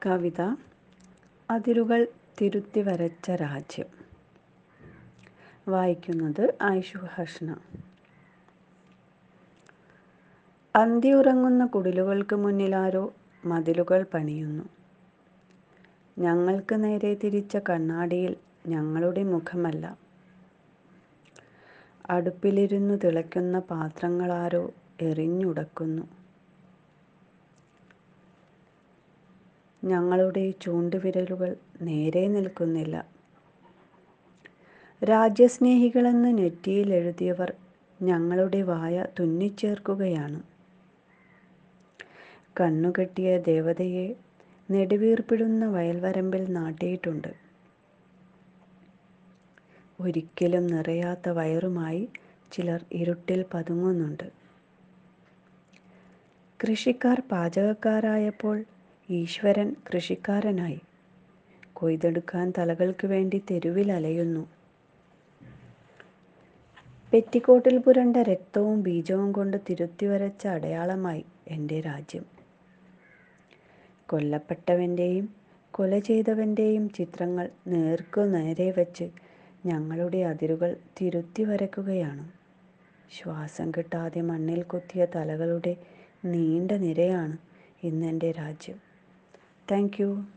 കവിത അതിരുകൾ തിരുത്തി വരച്ച രാജ്യം വായിക്കുന്നത് ആയിഷു ഹഷ്ന അന്തിയുറങ്ങുന്ന കുടിലുകൾക്ക് മുന്നിലാരോ മതിലുകൾ പണിയുന്നു ഞങ്ങൾക്ക് നേരെ തിരിച്ച കണ്ണാടിയിൽ ഞങ്ങളുടെ മുഖമല്ല അടുപ്പിലിരുന്നു തിളയ്ക്കുന്ന പാത്രങ്ങളാരോ എറിഞ്ഞുടക്കുന്നു ഞങ്ങളുടെ ചൂണ്ടുവിരലുകൾ നേരെ നിൽക്കുന്നില്ല രാജ്യസ്നേഹികളെന്ന് നെറ്റിയിൽ എഴുതിയവർ ഞങ്ങളുടെ വായ തുന്നിച്ചേർക്കുകയാണ് കണ്ണുകെട്ടിയ ദേവതയെ നെടുവീർപ്പിടുന്ന വയൽവരമ്പിൽ നാട്ടിയിട്ടുണ്ട് ഒരിക്കലും നിറയാത്ത വയറുമായി ചിലർ ഇരുട്ടിൽ പതുങ്ങുന്നുണ്ട് കൃഷിക്കാർ പാചകക്കാരായപ്പോൾ ഈശ്വരൻ കൃഷിക്കാരനായി കൊയ്തെടുക്കാൻ തലകൾക്ക് വേണ്ടി തെരുവിൽ അലയുന്നു പെറ്റിക്കോട്ടിൽ പുരണ്ട രക്തവും ബീജവും കൊണ്ട് തിരുത്തി വരച്ച അടയാളമായി എൻ്റെ രാജ്യം കൊല്ലപ്പെട്ടവൻ്റെയും കൊല ചെയ്തവൻ്റെയും ചിത്രങ്ങൾ നേർക്കു നേരെ വെച്ച് ഞങ്ങളുടെ അതിരുകൾ തിരുത്തി വരയ്ക്കുകയാണ് ശ്വാസം കിട്ടാതെ മണ്ണിൽ കൊത്തിയ തലകളുടെ നീണ്ട നിരയാണ് ഇന്നെൻ്റെ രാജ്യം താങ്ക് യു